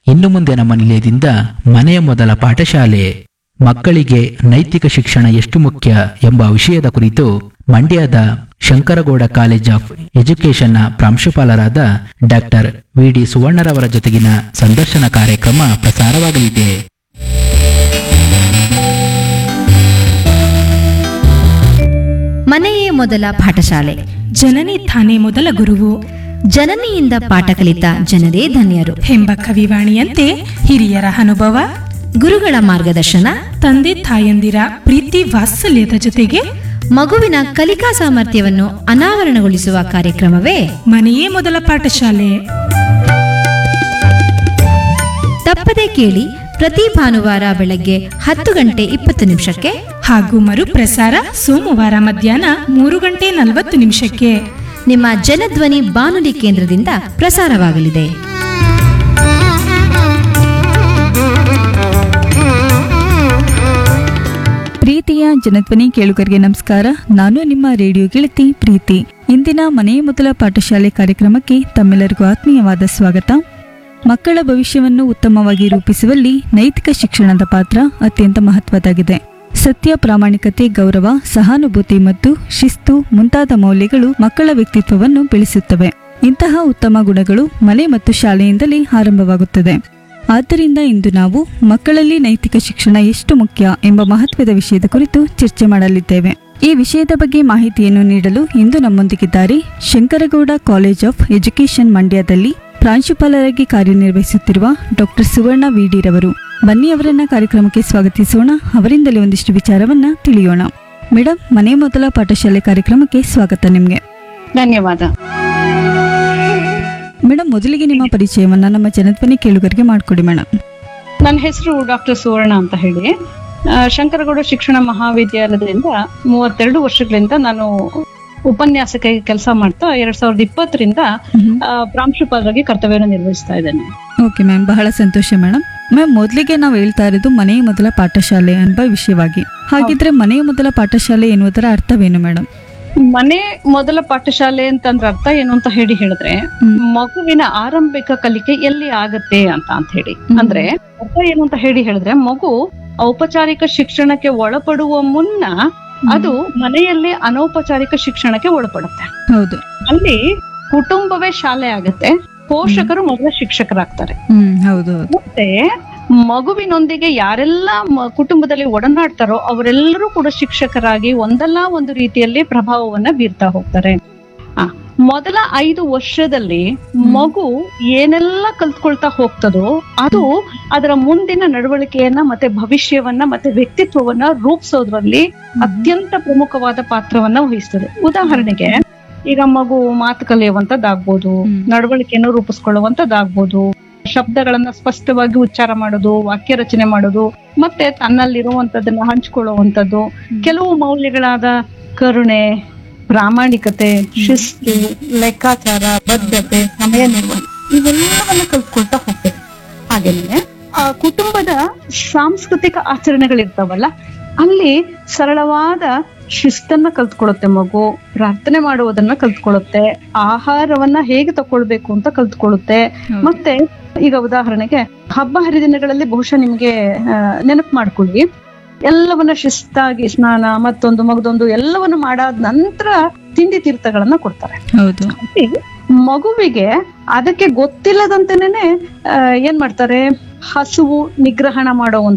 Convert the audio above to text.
ಇನ್ನು ಮುಂದೆ ನಮ್ಮ ನಿಲಯದಿಂದ ಮನೆಯ ಮೊದಲ ಪಾಠಶಾಲೆ ಮಕ್ಕಳಿಗೆ ನೈತಿಕ ಶಿಕ್ಷಣ ಎಷ್ಟು ಮುಖ್ಯ ಎಂಬ ವಿಷಯದ ಕುರಿತು ಮಂಡ್ಯದ ಶಂಕರಗೌಡ ಕಾಲೇಜ್ ಆಫ್ ಎಜುಕೇಶನ್ನ ಪ್ರಾಂಶುಪಾಲರಾದ ಡಾಕ್ಟರ್ ವಿ ಡಿ ಸುವರ್ಣರವರ ಜೊತೆಗಿನ ಸಂದರ್ಶನ ಕಾರ್ಯಕ್ರಮ ಪ್ರಸಾರವಾಗಲಿದೆ ಮನೆಯೇ ಮೊದಲ ಪಾಠಶಾಲೆ ಜನನಿ ತಾನೇ ಮೊದಲ ಗುರುವು ಜನನಿಯಿಂದ ಪಾಠ ಕಲಿತ ಜನರೇ ಧನ್ಯರು ಎಂಬ ಕವಿವಾಣಿಯಂತೆ ಹಿರಿಯರ ಅನುಭವ ಗುರುಗಳ ಮಾರ್ಗದರ್ಶನ ತಂದೆ ತಾಯಂದಿರ ಪ್ರೀತಿ ವಾತ್ಸಲ್ಯದ ಜೊತೆಗೆ ಮಗುವಿನ ಕಲಿಕಾ ಸಾಮರ್ಥ್ಯವನ್ನು ಅನಾವರಣಗೊಳಿಸುವ ಕಾರ್ಯಕ್ರಮವೇ ಮನೆಯೇ ಮೊದಲ ಪಾಠಶಾಲೆ ತಪ್ಪದೆ ಕೇಳಿ ಪ್ರತಿ ಭಾನುವಾರ ಬೆಳಗ್ಗೆ ಹತ್ತು ಗಂಟೆ ಇಪ್ಪತ್ತು ನಿಮಿಷಕ್ಕೆ ಹಾಗೂ ಮರುಪ್ರಸಾರ ಸೋಮವಾರ ಮಧ್ಯಾಹ್ನ ಮೂರು ಗಂಟೆ ನಲವತ್ತು ನಿಮಿಷಕ್ಕೆ ನಿಮ್ಮ ಜನಧ್ವನಿ ಬಾನುಲಿ ಕೇಂದ್ರದಿಂದ ಪ್ರಸಾರವಾಗಲಿದೆ ಪ್ರೀತಿಯ ಜನಧ್ವನಿ ಕೇಳುಗರಿಗೆ ನಮಸ್ಕಾರ ನಾನು ನಿಮ್ಮ ರೇಡಿಯೋ ಗೆಳತಿ ಪ್ರೀತಿ ಇಂದಿನ ಮನೆಯ ಮೊದಲ ಪಾಠಶಾಲೆ ಕಾರ್ಯಕ್ರಮಕ್ಕೆ ತಮ್ಮೆಲ್ಲರಿಗೂ ಆತ್ಮೀಯವಾದ ಸ್ವಾಗತ ಮಕ್ಕಳ ಭವಿಷ್ಯವನ್ನು ಉತ್ತಮವಾಗಿ ರೂಪಿಸುವಲ್ಲಿ ನೈತಿಕ ಶಿಕ್ಷಣದ ಪಾತ್ರ ಅತ್ಯಂತ ಮಹತ್ವದಾಗಿದೆ ಸತ್ಯ ಪ್ರಾಮಾಣಿಕತೆ ಗೌರವ ಸಹಾನುಭೂತಿ ಮತ್ತು ಶಿಸ್ತು ಮುಂತಾದ ಮೌಲ್ಯಗಳು ಮಕ್ಕಳ ವ್ಯಕ್ತಿತ್ವವನ್ನು ಬೆಳೆಸುತ್ತವೆ ಇಂತಹ ಉತ್ತಮ ಗುಣಗಳು ಮನೆ ಮತ್ತು ಶಾಲೆಯಿಂದಲೇ ಆರಂಭವಾಗುತ್ತದೆ ಆದ್ದರಿಂದ ಇಂದು ನಾವು ಮಕ್ಕಳಲ್ಲಿ ನೈತಿಕ ಶಿಕ್ಷಣ ಎಷ್ಟು ಮುಖ್ಯ ಎಂಬ ಮಹತ್ವದ ವಿಷಯದ ಕುರಿತು ಚರ್ಚೆ ಮಾಡಲಿದ್ದೇವೆ ಈ ವಿಷಯದ ಬಗ್ಗೆ ಮಾಹಿತಿಯನ್ನು ನೀಡಲು ಇಂದು ನಮ್ಮೊಂದಿಗಿದ್ದಾರೆ ಶಂಕರಗೌಡ ಕಾಲೇಜ್ ಆಫ್ ಎಜುಕೇಶನ್ ಮಂಡ್ಯದಲ್ಲಿ ಪ್ರಾಂಶುಪಾಲರಾಗಿ ಕಾರ್ಯನಿರ್ವಹಿಸುತ್ತಿರುವ ಡಾಕ್ಟರ್ ಸುವರ್ಣ ವಿಡಿರವರು ಬನ್ನಿ ಅವರನ್ನ ಕಾರ್ಯಕ್ರಮಕ್ಕೆ ಸ್ವಾಗತಿಸೋಣ ಅವರಿಂದಲೇ ಒಂದಿಷ್ಟು ವಿಚಾರವನ್ನ ತಿಳಿಯೋಣ ಮೇಡಮ್ ಮನೆ ಮೊದಲ ಪಾಠಶಾಲೆ ಕಾರ್ಯಕ್ರಮಕ್ಕೆ ಸ್ವಾಗತ ನಿಮಗೆ ಧನ್ಯವಾದ ಮೇಡಮ್ ಮೊದಲಿಗೆ ನಿಮ್ಮ ಪರಿಚಯವನ್ನ ನಮ್ಮ ಜನಧ್ವನಿ ಕೇಳುಗರಿಗೆ ಮಾಡಿಕೊಡಿ ಮೇಡಮ್ ನನ್ನ ಹೆಸರು ಡಾಕ್ಟರ್ ಸುವರ್ಣ ಅಂತ ಹೇಳಿ ಆ, ಶಂಕರಗೌಡ ಶಿಕ್ಷಣ ಮಹಾವಿದ್ಯಾಲಯದಿಂದ ಮೂವತ್ತೆರಡು ವರ್ಷಗಳಿಂದ ನಾನು ಉಪನ್ಯಾಸಕ್ಕೆ ಕೆಲಸ ಮಾಡ್ತಾ ಎರಡ್ ಸಾವಿರದ ಇಪ್ಪತ್ತರಿಂದ ಆ, ಪ್ರಾಂಶುಪಾಲರಾಗಿ ಕರ್ತವ್ಯವನ್ನು ನಿರ್ವಹಿಸ್ತಾ ಇದ್ದೇನೆ ಓಕೆ ಮ್ಯಾಮ್ ಬಹಳ ಸಂತೋಷ ಮೇಡಮ್ ಮ್ಯಾಮ್ ಮೊದಲಿಗೆ ನಾವು ಹೇಳ್ತಾ ಇರೋದು ಮನೆಯ ಮೊದಲ ಪಾಠಶಾಲೆ ಎಂಬ ವಿಷಯವಾಗಿ ಹಾಗಿದ್ರೆ ಮನೆಯ ಮೊದಲ ಪಾಠಶಾಲೆ ಎನ್ನುವುದರ ಅರ್ಥವೇನು ಮೇಡಮ್ ಮನೆ ಮೊದಲ ಪಾಠಶಾಲೆ ಅಂತಂದ್ರ ಅರ್ಥ ಏನು ಅಂತ ಹೇಳಿ ಹೇಳಿದ್ರೆ ಮಗುವಿನ ಆರಂಭಿಕ ಕಲಿಕೆ ಎಲ್ಲಿ ಆಗತ್ತೆ ಅಂತ ಅಂತ ಹೇಳಿ ಅಂದ್ರೆ ಅರ್ಥ ಏನು ಅಂತ ಹೇಳಿ ಹೇಳಿದ್ರೆ ಮಗು ಔಪಚಾರಿಕ ಶಿಕ್ಷಣಕ್ಕೆ ಒಳಪಡುವ ಮುನ್ನ ಅದು ಮನೆಯಲ್ಲಿ ಅನೌಪಚಾರಿಕ ಶಿಕ್ಷಣಕ್ಕೆ ಒಳಪಡುತ್ತೆ ಹೌದು ಅಲ್ಲಿ ಕುಟುಂಬವೇ ಶಾಲೆ ಆಗತ್ತೆ ಪೋಷಕರು ಮೊದಲ ಶಿಕ್ಷಕರಾಗ್ತಾರೆ ಹ್ಮ್ ಹೌದು ಹೌದು ಮತ್ತೆ ಮಗುವಿನೊಂದಿಗೆ ಯಾರೆಲ್ಲ ಮ- ಕುಟುಂಬದಲ್ಲಿ ಒಡನಾಡ್ತಾರೋ ಅವರೆಲ್ಲರೂ ಕೂಡ ಶಿಕ್ಷಕರಾಗಿ ಒಂದಲ್ಲ ಒಂದು ರೀತಿಯಲ್ಲಿ ಪ್ರಭಾವವನ್ನ ಬೀರ್ತಾ ಹೋಗ್ತಾರೆ ಆ, ಮೊದಲ ಐದು ವರ್ಷದಲ್ಲಿ ಮಗು ಏನೆಲ್ಲ ಕಲ್ತ್ಕೊಳ್ತಾ ಹೋಗ್ತದೋ ಅದು ಅದರ ಮುಂದಿನ ನಡವಳಿಕೆಯನ್ನ ಮತ್ತೆ ಭವಿಷ್ಯವನ್ನ ಮತ್ತೆ ವ್ಯಕ್ತಿತ್ವವನ್ನ ರೂಪಿಸೋದ್ರಲ್ಲಿ ಅತ್ಯಂತ ಪ್ರಮುಖವಾದ ಪಾತ್ರವನ್ನ ವಹಿಸ್ತದೆ ಉದಾಹರಣೆಗೆ ಈಗ ಮಗು ಮಾತು ಕಲಿಯುವಂತದ್ದಾಗ್ಬೋದು ಹ್ಮ್. ನಡವಳಿಕೆಯನ್ನು ರೂಪಿಸ್ಕೊಳ್ಳುವಂತದ್ದಾಗ್ಬೋದು ಶಬ್ದಗಳನ್ನ ಸ್ಪಷ್ಟವಾಗಿ ಉಚ್ಚಾರ ಮಾಡೋದು ವಾಕ್ಯ ರಚನೆ ಮಾಡೋದು ಮತ್ತೆ ತನ್ನಲ್ಲಿರುವಂತದನ್ನ ಹಂಚ್ಕೊಳ್ಳುವಂಥದ್ದು ಕೆಲವು ಮೌಲ್ಯಗಳಾದ ಕರುಣೆ ಪ್ರಾಮಾಣಿಕತೆ ಶಿಸ್ತು ಲೆಕ್ಕಾಚಾರ ಬದ್ಧತೆ ಸಮಯ ನಿರ್ವಹಣೆ ಇವೆಲ್ಲವನ್ನ ಕಲ್ತ್ಕೊಳ್ತಾ ಹೋಗ್ತೇವೆ ಹಾಗೇನೆ ಆ ಕುಟುಂಬದ ಸಾಂಸ್ಕೃತಿಕ ಆಚರಣೆಗಳಿರ್ತಾವಲ್ಲ ಅಲ್ಲಿ ಸರಳವಾದ ಶಿಸ್ತನ್ನ ಕಲ್ತ್ಕೊಳ್ಳುತ್ತೆ ಮಗು ಪ್ರಾರ್ಥನೆ ಮಾಡುವುದನ್ನ ಕಲ್ತ್ಕೊಳ್ಳುತ್ತೆ ಆಹಾರವನ್ನ ಹೇಗೆ ತಕೊಳ್ಬೇಕು ಅಂತ ಕಲ್ತ್ಕೊಳ್ಳುತ್ತೆ ಹೌದು. ಮತ್ತೆ ಈಗ ಉದಾಹರಣೆಗೆ ಹಬ್ಬ ಹರಿದಿನಗಳಲ್ಲಿ ಬಹುಶಃ ನಿಮ್ಗೆ ನೆನಪು ಮಾಡ್ಕೊಳ್ಳಿ ಎಲ್ಲವನ್ನ ಶಿಸ್ತಾಗಿ ಸ್ನಾನ ಮತ್ತೊಂದು ಮಗದೊಂದು ಎಲ್ಲವನ್ನು ಮಾಡಾದ ನಂತರ ತಿಂಡಿ ತೀರ್ಥಗಳನ್ನ ಕೊಡ್ತಾರೆ ಹೌದು ಅಲ್ಲಿ ಮಗುವಿಗೆ ಅದಕ್ಕೆ ಗೊತ್ತಿಲ್ಲದಂತೆನೆ ಏನ್ ಮಾಡ್ತಾರೆ ಹಸುವು ನಿಗ್ರಹಣ ಮಾಡುವಂತ